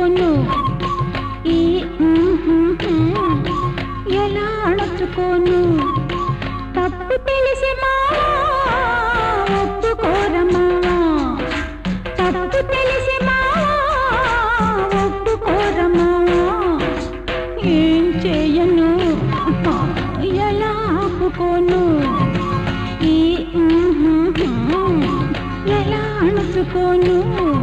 ఆపుకోను ఈ ఎలా అణచుకోను తప్పు తెలిసి మావా ఒప్పుకోరమ్మా తప్పు తెలిసి మావా ఒప్పుకోరమ్మా ఏం చేయను ఎలా ఆపుకోను ఈ ఎలా అణుచుకోను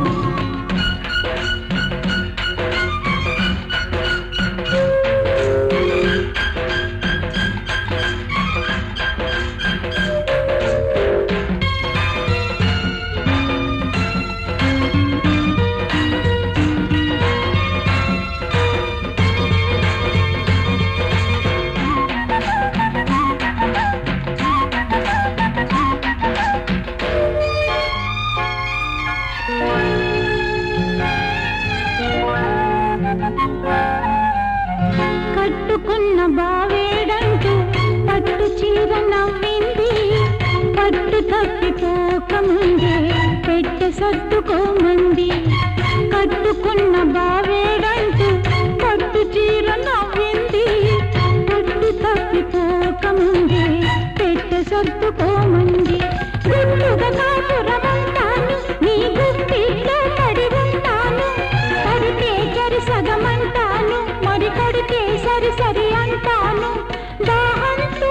కట్టుకున్న బావేడంటూ పట్టు చీర నవ్వింది పట్టు తప్పిపోకముందే పెట్టె సర్దుకోమంది కట్టుకున్న బావేడంటూ పట్టు చీర నవ్వింది పట్టు తప్పిపోకముందే పెట్టె సర్దుకోమంది గుట్టుగా కాపురమంటాను నీ గుప్పిట్లో పడి ఉంటాను పడితే చరి సగమంటాను మరి కొడితే సరి సరి అంటాను దాహంతో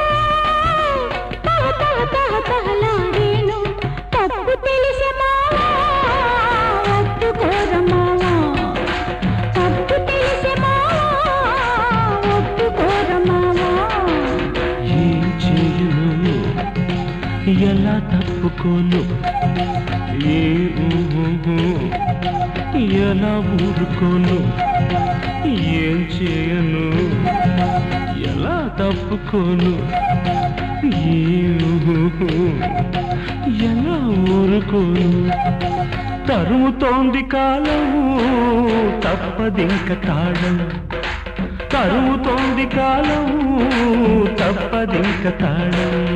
తహ తహ తహ తహలాడేను తప్పు తెలిసి మావా ఒప్పుకోరమావా తప్పు తెలిసి మావా ఒప్పుకోరమావా ఏం చేయను ఎలా తప్పుకోను ఏ ఊహు, ఎలా ఊరుకోను ఏం చేయను ఎలా తప్పుకోను ఏ ఊహు, ఎలా ఊరుకోను తరుముతోంది కాలము తప్పదింక తాళం తరుముతోంది కాలము తప్పదింక తాళం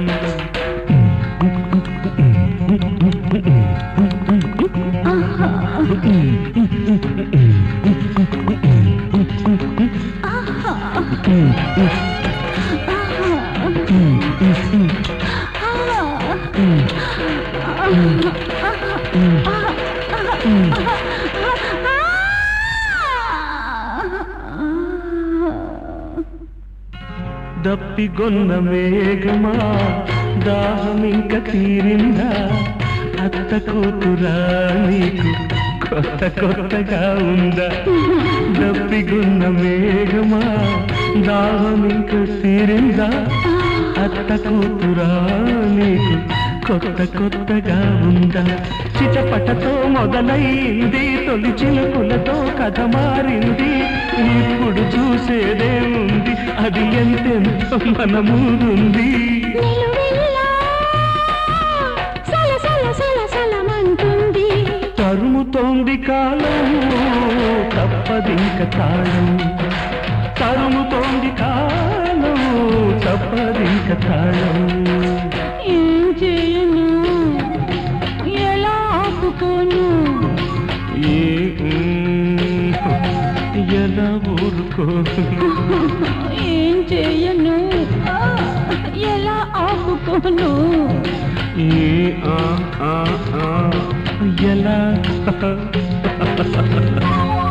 దప్పిగొన్న మేఘమా దాహమింక తీరిందా అత్త కూతురా నీకు కొత్త కొత్తగా ఉందా దప్పిగొన్న మేఘమా దాహమింక తీరిందా అత్త కూతురా నీకు కొత్త కొత్తగా ఉందా చిటపటతో మొదలైంది తొలి చిలుకులతో కథ మారింది ఇప్పుడు చూసేదేముంది అది ఎంతెంతో మన ముందుంది నిలువెల్లా సల సల సల సలమంటుంది తరుముతోంది కాలం తప్పదింక తాళం తరుముతోంది కాలం తప్పదింక తాళం ఏం చేయను ఎలా ఆపుకోను ఏ ఊ, ఎలా ఊరుకోను ఏం చేయను ఆ, ఎలా ఆపుకోను ఏ ఆ ఆ ఆ ఎలా